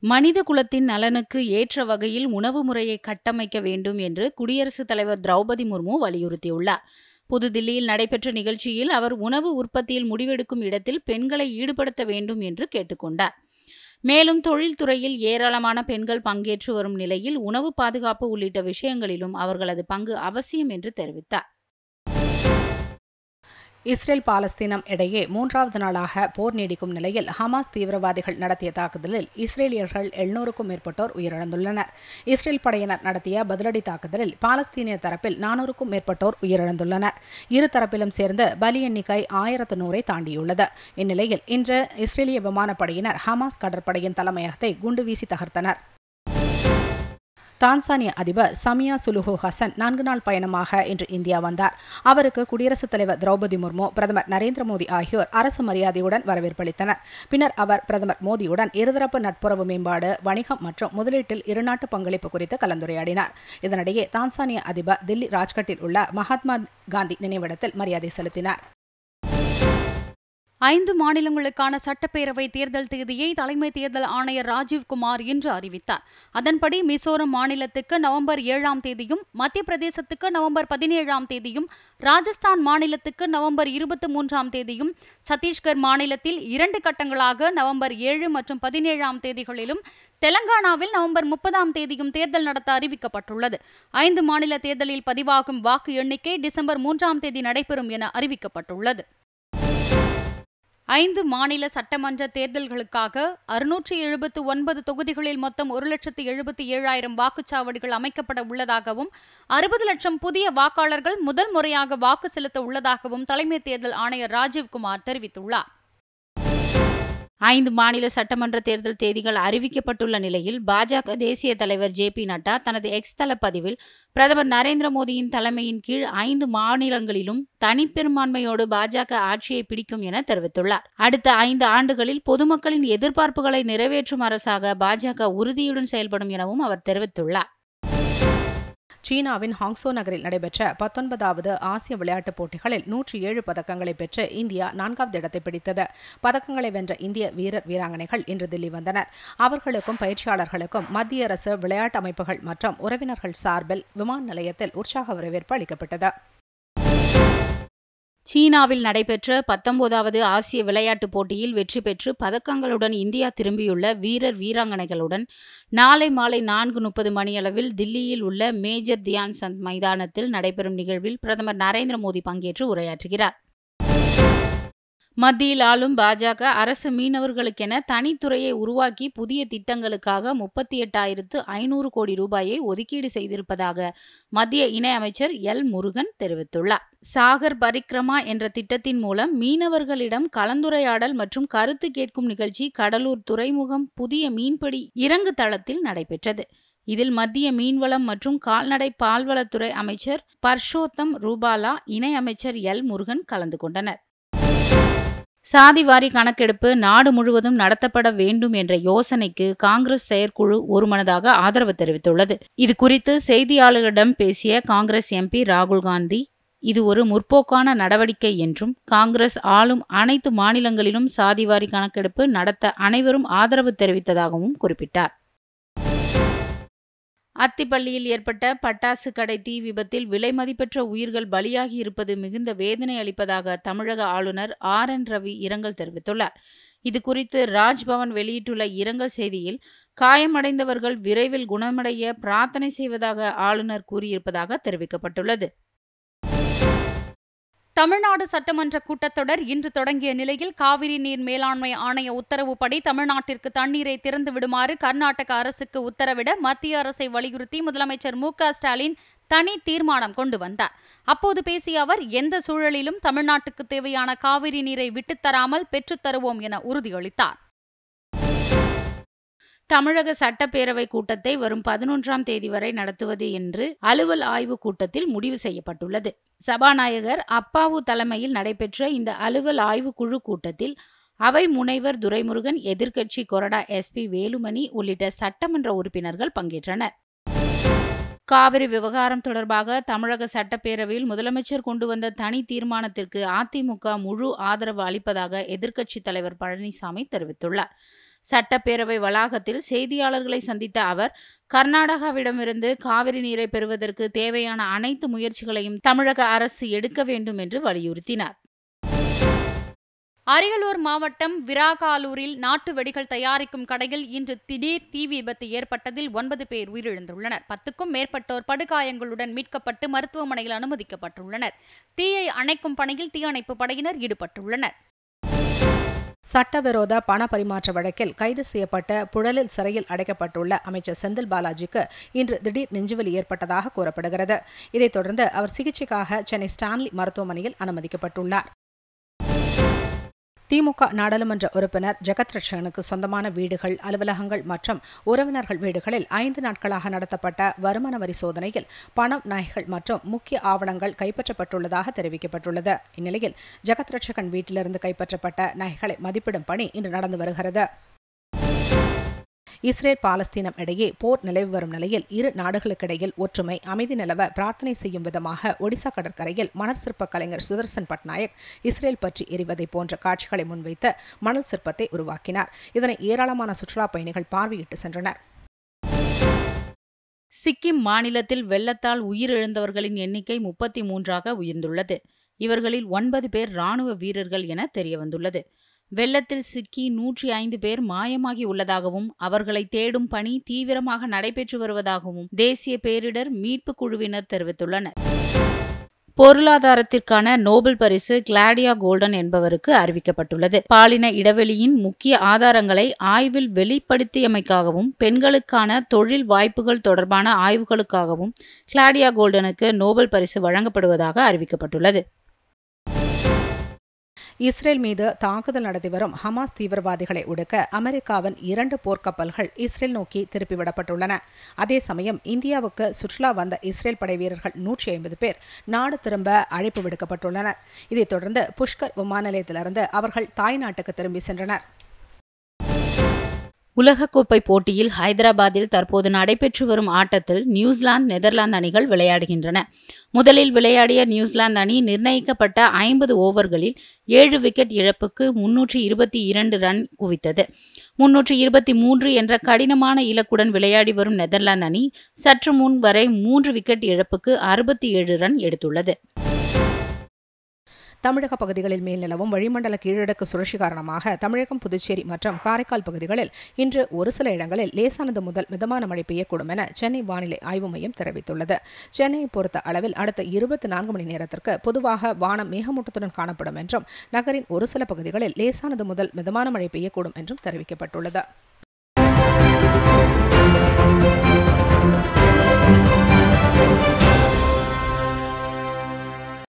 மனித குலத்தின் நலனுக்கு ஏற்ற வகையில் உணவு முறையை கட்டமைக்க வேண்டும் என்று குடியரசுத் தலைவர் திரௌபதி முர்மு வலியுறுத்தியுள்ளார் புதுதில்லியில் நடைபெற்ற நிகழ்ச்சியில் அவர் உணவு உற்பத்தியில் முடிவெடுக்கும் இடத்தில் பெண்களை ஈடுபடுத்த வேண்டும் என்று கேட்டுக்கொண்டார் மேலும் தொழில்துறையில் ஏராளமான பெண்கள் பங்கேற்று வரும் நிலையில் உணவு பாதுகாப்பு உள்ளிட்ட விஷயங்களிலும் அவர்களது பங்கு அவசியம் என்று தெரிவித்தார் இஸ்ரேல் பாலஸ்தீனம் இடையே மூன்றாவது நாளாக போர் நீடிக்கும் நிலையில் ஹமாஸ் தீவிரவாதிகள் நடத்திய தாக்குதலில் இஸ்ரேலியர்கள் எழுநூறுக்கும் மேற்பட்டோர் உயிரிழந்துள்ளனர் இஸ்ரேல் படையினர் நடத்திய பதிலடி தாக்குதலில் பாலஸ்தீனிய தரப்பில் நானூறுக்கும் மேற்பட்டோர் உயிரிழந்துள்ளனர் இரு தரப்பிலும் சேர்ந்து பலி எண்ணிக்கை ஆயிரத்து நூறை தாண்டியுள்ளது இந்நிலையில் இன்று இஸ்ரேலிய விமானப்படையினர் ஹமாஸ் கடற்படையின் தலைமையகத்தை குண்டு வீசி தகர்த்தனர் தான்சானிய அதிபர் சமியா சுலுஹு ஹசன் நான்கு நாள் பயணமாக இன்று இந்தியா வந்தார் அவருக்கு குடியரசுத் தலைவர் திரௌபதி முர்மு பிரதமர் நரேந்திர மோடி ஆகியோர் அரசு மரியாதையுடன் வரவேற்பளித்தனர் பின்னர் அவர் பிரதமர் மோடியுடன் இருதரப்பு நட்புறவு மேம்பாடு வணிகம் மற்றும் முதலீட்டில் இருநாட்டு பங்களிப்பு குறித்து கலந்துரையாடினார் இதனிடையே தான்சானிய அதிபர் தில்லி ராஜ்கட்டில் உள்ள மகாத்மா காந்தி நினைவிடத்தில் மரியாதை செலுத்தினார் ஐந்து மாநிலங்களுக்கான சட்டப்பேரவை தேர்தல் தேதியை தலைமை தேர்தல் ஆணையர் ராஜீவ்குமார் இன்று அறிவித்தார் அதன்படி மிசோரம் மாநிலத்துக்கு நவம்பர் ஏழாம் தேதியும் மத்திய பிரதேசத்துக்கு நவம்பர் பதினேழாம் தேதியும் ராஜஸ்தான் மாநிலத்துக்கு நவம்பர் இருபத்தி மூன்றாம் தேதியும் சத்தீஸ்கர் மாநிலத்தில் இரண்டு கட்டங்களாக நவம்பர் ஏழு மற்றும் பதினேழாம் தேதிகளிலும் தெலங்கானாவில் நவம்பர் முப்பதாம் தேதியும் தேர்தல் நடத்த அறிவிக்கப்பட்டுள்ளது ஐந்து மாநில தேர்தலில் பதிவாகும் வாக்கு எண்ணிக்கை டிசம்பர் மூன்றாம் தேதி நடைபெறும் என அறிவிக்கப்பட்டுள்ளது ஐந்து மாநில சட்டமன்ற தேர்தல்களுக்காக அறுநூற்றி எழுபத்து ஒன்பது தொகுதிகளில் மொத்தம் ஒரு லட்சத்து எழுபத்தி ஏழாயிரம் வாக்குச்சாவடிகள் அமைக்கப்பட உள்ளதாகவும் அறுபது லட்சம் புதிய வாக்காளர்கள் முதல் முறையாக வாக்கு செலுத்த உள்ளதாகவும் தலைமை தேர்தல் ஆணையர் ராஜீவ்குமார் தெரிவித்துள்ளார் ஐந்து மாநில சட்டமன்ற தேர்தல் தேதிகள் அறிவிக்கப்பட்டுள்ள நிலையில் பாஜக தேசிய தலைவர் ஜே பி நட்டா தனது எக்ஸ் தள பதிவில் பிரதமர் நரேந்திர மோடியின் தலைமையின் கீழ் ஐந்து மாநிலங்களிலும் தனிப்பெரும்பான்மையோடு பாஜக ஆட்சியை பிடிக்கும் என தெரிவித்துள்ளார் அடுத்த ஐந்து ஆண்டுகளில் பொதுமக்களின் எதிர்பார்ப்புகளை நிறைவேற்றும் அரசாக பாஜக உறுதியுடன் செயல்படும் எனவும் அவர் தெரிவித்துள்ளார் சீனாவின் ஹாங்சோ நகரில் நடைபெற்ற பத்தொன்பதாவது ஆசிய விளையாட்டுப் போட்டிகளில் நூற்றி ஏழு பதக்கங்களை பெற்று இந்தியா நான்காவது இடத்தை பிடித்தது பதக்கங்களை வென்ற இந்திய வீரர் வீராங்கனைகள் இன்று தில்லி வந்தனர் அவர்களுக்கும் பயிற்சியாளர்களுக்கும் மத்திய அரசு விளையாட்டு அமைப்புகள் மற்றும் உறவினர்கள் சார்பில் விமான நிலையத்தில் உற்சாக வரவேற்பு அளிக்கப்பட்டது சீனாவில் நடைபெற்ற பத்தொன்பதாவது ஆசிய விளையாட்டுப் போட்டியில் வெற்றி பெற்று பதக்கங்களுடன் இந்தியா திரும்பியுள்ள வீரர் வீராங்கனைகளுடன் நாளை மாலை நான்கு முப்பது மணியளவில் தில்லியில் உள்ள மேஜர் தியான் சந்த் மைதானத்தில் நடைபெறும் நிகழ்வில் பிரதமர் நரேந்திர மோடி பங்கேற்று உரையாற்றுகிறார் மத்தியில் ஆளும் பாஜக அரசு மீனவர்களுக்கென தனித்துறையை உருவாக்கி புதிய திட்டங்களுக்காக முப்பத்தி எட்டாயிரத்து ஐநூறு கோடி ரூபாயை ஒதுக்கீடு செய்திருப்பதாக மத்திய இணையமைச்சர் எல் முருகன் தெரிவித்துள்ளார் சாகர் பரிக்ரமா என்ற திட்டத்தின் மூலம் மீனவர்களிடம் கலந்துரையாடல் மற்றும் கருத்து கேட்கும் நிகழ்ச்சி கடலூர் துறைமுகம் புதிய மீன்பிடி இறங்கு தளத்தில் நடைபெற்றது இதில் மத்திய மீன்வளம் மற்றும் கால்நடை பால்வளத்துறை அமைச்சர் பர்ஷோத்தம் ரூபாலா இணையமைச்சர் எல் முருகன் கலந்து கொண்டனர் சாதிவாரி கணக்கெடுப்பு நாடு முழுவதும் நடத்தப்பட வேண்டும் என்ற யோசனைக்கு காங்கிரஸ் செயற்குழு ஒருமனதாக ஆதரவு தெரிவித்துள்ளது இது குறித்து செய்தியாளர்களிடம் பேசிய காங்கிரஸ் எம்பி ராகுல் காந்தி இது ஒரு முற்போக்கான நடவடிக்கை என்றும் காங்கிரஸ் ஆளும் அனைத்து மாநிலங்களிலும் சாதிவாரி கணக்கெடுப்பு நடத்த அனைவரும் ஆதரவு தெரிவித்ததாகவும் குறிப்பிட்டார் அத்திப்பள்ளியில் ஏற்பட்ட பட்டாசு கடை தீ விபத்தில் விலை மதிப்பற்ற உயிர்கள் பலியாகி இருப்பது மிகுந்த வேதனை அளிப்பதாக தமிழக ஆளுநர் ஆர் என் ரவி இரங்கல் தெரிவித்துள்ளார் இது குறித்து ராஜ்பவன் வெளியிட்டுள்ள இரங்கல் செய்தியில் காயமடைந்தவர்கள் விரைவில் குணமடைய பிரார்த்தனை செய்வதாக ஆளுநர் கூறியிருப்பதாக தெரிவிக்கப்பட்டுள்ளது தமிழ்நாடு சட்டமன்ற கூட்டத்தொடர் இன்று தொடங்கிய நிலையில் காவிரி நீர் மேலாண்மை ஆணைய உத்தரவுப்படி தமிழ்நாட்டிற்கு தண்ணீரை திறந்து விடுமாறு கர்நாடக அரசுக்கு உத்தரவிட மத்திய அரசை வலியுறுத்தி முதலமைச்சர் மு ஸ்டாலின் தனி தீர்மானம் கொண்டு வந்தார் அப்போது பேசிய அவர் எந்த சூழலிலும் தமிழ்நாட்டுக்கு தேவையான காவிரி நீரை விட்டுத்தராமல் பெற்றுத்தருவோம் என உறுதியளித்தார் தமிழக சட்டப்பேரவை கூட்டத்தை வரும் பதினொன்றாம் தேதி வரை நடத்துவது என்று அலுவல் ஆய்வு கூட்டத்தில் முடிவு செய்யப்பட்டுள்ளது சபாநாயகர் அப்பாவு தலைமையில் நடைபெற்ற இந்த அலுவல் ஆய்வு குழு கூட்டத்தில் அவை முனைவர் துரைமுருகன் எதிர்க்கட்சி கொறடா எஸ்பி வேலுமணி உள்ளிட்ட சட்டமன்ற உறுப்பினர்கள் பங்கேற்றனர் காவிரி விவகாரம் தொடர்பாக தமிழக சட்டப்பேரவையில் முதலமைச்சர் கொண்டு வந்த தனி தீர்மானத்திற்கு அதிமுக முழு ஆதரவு அளிப்பதாக எதிர்க்கட்சித் தலைவர் பழனிசாமி தெரிவித்துள்ளார் சட்டப்பேரவை வளாகத்தில் செய்தியாளர்களை சந்தித்த அவர் கர்நாடகாவிடமிருந்து காவிரி நீரை பெறுவதற்கு தேவையான அனைத்து முயற்சிகளையும் தமிழக அரசு எடுக்க வேண்டும் என்று வலியுறுத்தினார் அரியலூர் மாவட்டம் விராகாலூரில் நாட்டு வெடிகள் தயாரிக்கும் கடையில் இன்று திடீர் தீ விபத்து ஏற்பட்டதில் ஒன்பது பேர் உயிரிழந்துள்ளனர் பத்துக்கும் மேற்பட்டோர் படுகாயங்களுடன் மீட்கப்பட்டு மருத்துவமனையில் அனுமதிக்கப்பட்டுள்ளனர் தீயை அணைக்கும் பணியில் தீயணைப்பு படையினர் ஈடுபட்டுள்ளனர் சட்டவிரோத பண பரிமாற்ற வழக்கில் கைது செய்யப்பட்ட புழலில் சிறையில் அடைக்கப்பட்டுள்ள அமைச்சர் செந்தில் பாலாஜிக்கு இன்று திடீர் நெஞ்சுவலி ஏற்பட்டதாக கூறப்படுகிறது இதைத் தொடர்ந்து அவர் சிகிச்சைக்காக சென்னை ஸ்டான்லி மருத்துவமனையில் அனுமதிக்கப்பட்டுள்ளார் திமுக நாடாளுமன்ற உறுப்பினர் ஜெகத் ரட்சகனுக்கு சொந்தமான வீடுகள் அலுவலகங்கள் மற்றும் உறவினர்கள் வீடுகளில் ஐந்து நாட்களாக நடத்தப்பட்ட வருமான வரி சோதனையில் பணம் நகைகள் மற்றும் முக்கிய ஆவணங்கள் கைப்பற்றப்பட்டுள்ளதாக தெரிவிக்கப்பட்டுள்ளது இந்நிலையில் ஜெகத் ரட்சகன் வீட்டிலிருந்து கைப்பற்றப்பட்ட நகைகளை மதிப்பிடும் பணி இன்று நடந்து வருகிறது இஸ்ரேல் பாலஸ்தீனம் இடையே போர் நிலவி வரும் நிலையில் இரு நாடுகளுக்கிடையில் ஒற்றுமை அமைதி நிலவ பிரார்த்தனை செய்யும் விதமாக ஒடிசா கடற்கரையில் மணல் சிற்ப கலைஞர் சுதர்சன் பட்நாயக் இஸ்ரேல் பற்றி எரிவதை போன்ற காட்சிகளை முன்வைத்து மணல் சிற்பத்தை உருவாக்கினார் இதனை ஏராளமான சுற்றுலா பயணிகள் பார்வையிட்டு சென்றனர் சிக்கிம் மாநிலத்தில் வெள்ளத்தால் உயிரிழந்தவர்களின் எண்ணிக்கை முப்பத்தி மூன்றாக உயர்ந்துள்ளது இவர்களில் ஒன்பது பேர் ராணுவ வீரர்கள் என தெரியவந்துள்ளது வெள்ளத்தில் சிக்கி நூற்றி ஐந்து பேர் மாயமாகி உள்ளதாகவும் அவர்களை தேடும் பணி தீவிரமாக நடைபெற்று வருவதாகவும் தேசிய பேரிடர் மீட்புக் குழுவினர் தெரிவித்துள்ளனர் பொருளாதாரத்திற்கான நோபல் பரிசு கிளாடியா கோல்டன் என்பவருக்கு அறிவிக்கப்பட்டுள்ளது பாலின இடைவெளியின் முக்கிய ஆதாரங்களை ஆய்வில் வெளிப்படுத்தியமைக்காகவும் பெண்களுக்கான தொழில் வாய்ப்புகள் தொடர்பான ஆய்வுகளுக்காகவும் கிளாடியா கோல்டனுக்கு நோபல் பரிசு வழங்கப்படுவதாக அறிவிக்கப்பட்டுள்ளது இஸ்ரேல் மீது தாக்குதல் நடத்தி வரும் ஹமாஸ் தீவிரவாதிகளை ஒடுக்க அமெரிக்காவின் இரண்டு போர்க்கப்பல்கள் இஸ்ரேல் நோக்கி திருப்பிவிடப்பட்டுள்ளன அதே சமயம் இந்தியாவுக்கு சுற்றுலா வந்த இஸ்ரேல் படை வீரர்கள் நூற்றி ஐம்பது பேர் நாடு திரும்ப அழைப்பு விடுக்கப்பட்டுள்ளனர் இதைத் தொடர்ந்து புஷ்கர் விமான நிலையத்திலிருந்து அவர்கள் தாய்நாட்டுக்கு திரும்பி சென்றனர் உலகக்கோப்பை போட்டியில் ஹைதராபாத்தில் தற்போது நடைபெற்று வரும் ஆட்டத்தில் நியூசிலாந்து நெதர்லாந்து அணிகள் விளையாடுகின்றன முதலில் விளையாடிய நியூசிலாந்து அணி நிர்ணயிக்கப்பட்ட ஐம்பது ஓவர்களில் ஏழு விக்கெட் இழப்புக்கு முன்னூற்றி இருபத்தி இரண்டு ரன் குவித்தது முன்னூற்றி இருபத்தி மூன்று என்ற கடினமான இலக்குடன் விளையாடி வரும் நெதர்லாந்து அணி சற்று முன் வரை மூன்று விக்கெட் இழப்புக்கு அறுபத்தி ஏழு ரன் எடுத்துள்ளது தமிழக பகுதிகளில் மேல் நிலவும் வளிமண்டல கீழடுக்கு சுழற்சி காரணமாக தமிழகம் புதுச்சேரி மற்றும் காரைக்கால் பகுதிகளில் இன்று ஒரு சில இடங்களில் லேசானது முதல் மிதமான மழை பெய்யக்கூடும் என சென்னை வானிலை ஆய்வு மையம் தெரிவித்துள்ளது சென்னையை பொறுத்த அளவில் அடுத்த இருபத்தி நான்கு மணி நேரத்திற்கு பொதுவாக வானம் மேகமூட்டத்துடன் காணப்படும் என்றும் நகரின் ஒரு சில பகுதிகளில் லேசானது முதல் மிதமான மழை பெய்யக்கூடும் என்றும் தெரிவிக்கப்பட்டுள்ளது